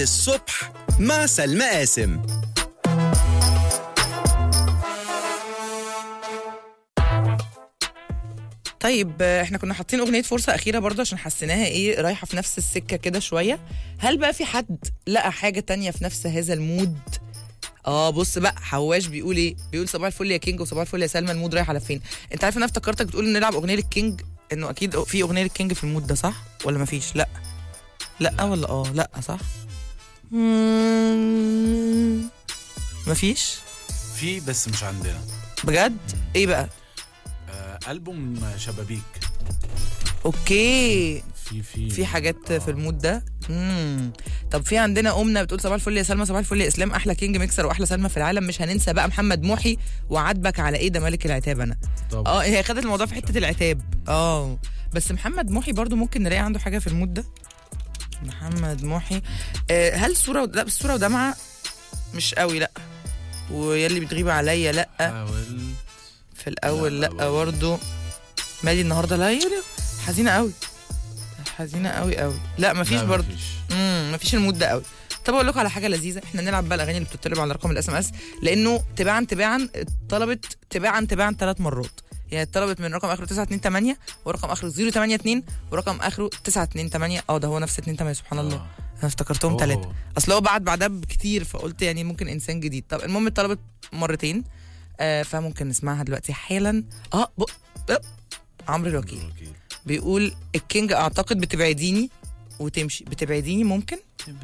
الصبح مع سلمى قاسم طيب آه، احنا كنا حاطين اغنيه فرصه اخيره برضه عشان حسيناها ايه رايحه في نفس السكه كده شويه هل بقى في حد لقى حاجه تانية في نفس هذا المود اه بص بقى حواش بيقول ايه بيقول صباح الفل يا كينج وصباح الفل يا سلمى المود رايح على فين انت عارف إن انا افتكرتك بتقول نلعب اغنيه للكينج انه اكيد في اغنيه للكينج في المود ده صح ولا مفيش لا لا ولا اه لا صح مم. مفيش في بس مش عندنا بجد ايه بقى آه ألبوم شبابيك اوكي في في في حاجات في المود ده امم طب في عندنا امنا بتقول صباح الفل يا سلمى صباح الفل يا اسلام احلى كينج ميكسر واحلى سلمى في العالم مش هننسى بقى محمد محي وعاتبك على ايه ده ملك العتاب انا طب اه هي خدت الموضوع في حته العتاب اه بس محمد محي برضو ممكن نلاقي عنده حاجه في المود ده محمد محي آه هل صوره لا بس صوره ودمعه مش قوي لا ويلي بتغيب عليا لا حاولت في الاول لا، لا, برضه. برضه مالي النهارده لا يلا حزينه قوي حزينه قوي قوي لا مفيش لا، برضه مفيش. امم مفيش المود ده قوي طب اقول لكم على حاجه لذيذه احنا نلعب بقى الاغاني اللي بتطلب على رقم الاس ام اس لانه تباعا تباعا طلبت تباعا تباعا ثلاث مرات يعني طلبت من رقم اخره 928 ورقم اخره 082 ورقم اخره 928 اه ده هو نفس 28 سبحان الله آه. انا افتكرتهم أوه. ثلاثه اصل هو بعد بعدها بكتير فقلت يعني ممكن انسان جديد طب المهم اتطلبت مرتين آه فممكن نسمعها دلوقتي حالا اه ب... آه، عمرو الوكيل أوكي. بيقول الكينج اعتقد بتبعديني وتمشي بتبعديني ممكن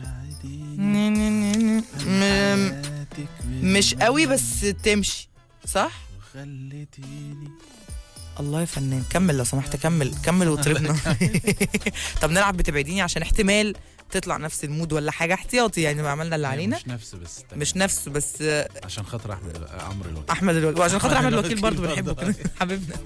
م- مش قوي بس تمشي صح خليتيني الله يا فنان كمل لو سمحت كمل كمل واطربنا طب نلعب بتبعديني عشان احتمال تطلع نفس المود ولا حاجه احتياطي يعني ما عملنا اللي علينا مش نفس بس مش نفس بس آه، عشان خاطر احمد عمرو الوكيل احمد الوكيل وعشان خاطر احمد الوكيل برضه الوكيل بنحبه برضه. كده حبيبنا